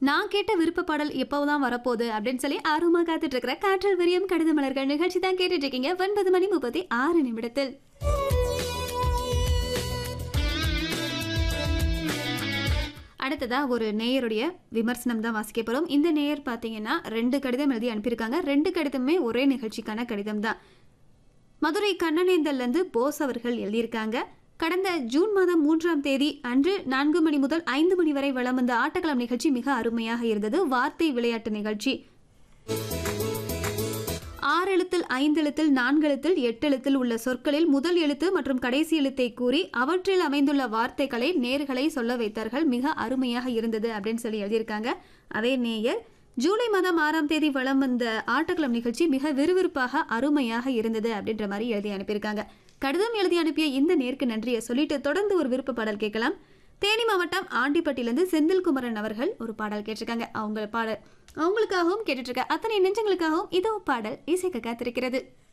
நான் கேட்ட விருப்ப பாடல் எப்போதான் வரப்போகுது அப்படின்னு சொல்லி ஆர்வமா காத்துட்டு இருக்கிற காற்றல் விரியம் கடித மலர்கள் நிகழ்ச்சி தான் கேட்டுட்டு இருக்கீங்க ஒன்பது மணி முப்பத்தி ஆறு நிமிடத்தில் அடுத்ததா ஒரு நேயருடைய விமர்சனம் தான் வாசிக்க போறோம் இந்த நேயர் பார்த்தீங்கன்னா ரெண்டு கடிதம் எழுதி அனுப்பியிருக்காங்க ரெண்டு கடிதமே ஒரே நிகழ்ச்சிக்கான கடிதம் தான் மதுரை கண்ணனேந்தல்ல இருந்து போஸ் அவர்கள் எழுதியிருக்காங்க கடந்த ஜூன் மாதம் மூன்றாம் தேதி அன்று நான்கு மணி முதல் ஐந்து மணி வரை வலம் வந்த ஆட்டக்களம் நிகழ்ச்சி மிக அருமையாக இருந்தது வார்த்தை விளையாட்டு நிகழ்ச்சி ஆறு எழுத்தில் ஐந்து எழுத்தில் நான்கு எழுத்தில் எட்டு எழுத்தில் உள்ள சொற்களில் முதல் எழுத்து மற்றும் கடைசி எழுத்தை கூறி அவற்றில் அமைந்துள்ள வார்த்தைகளை நேர்களை சொல்ல வைத்தார்கள் மிக அருமையாக இருந்தது அப்படின்னு சொல்லி எழுதியிருக்காங்க அதே நேயர் ஜூலை மாதம் ஆறாம் தேதி வலம் வந்த ஆட்டக்களம் நிகழ்ச்சி மிக விறுவிறுப்பாக அருமையாக இருந்தது அப்படின்ற மாதிரி எழுதி அனுப்பியிருக்காங்க கடிதம் எழுதி அனுப்பிய இந்த நேருக்கு நன்றியை சொல்லிட்டு தொடர்ந்து ஒரு விருப்ப பாடல் கேட்கலாம் தேனி மாவட்டம் ஆண்டிப்பட்டியிலேருந்து செந்தில்குமரன் அவர்கள் ஒரு பாடல் கேட்டிருக்காங்க அவங்க பாடல் அவங்களுக்காகவும் கேட்டுட்டு இருக்க அத்தனை நெஞ்சங்களுக்காகவும் இதோ பாடல் இசைக்க காத்திருக்கிறது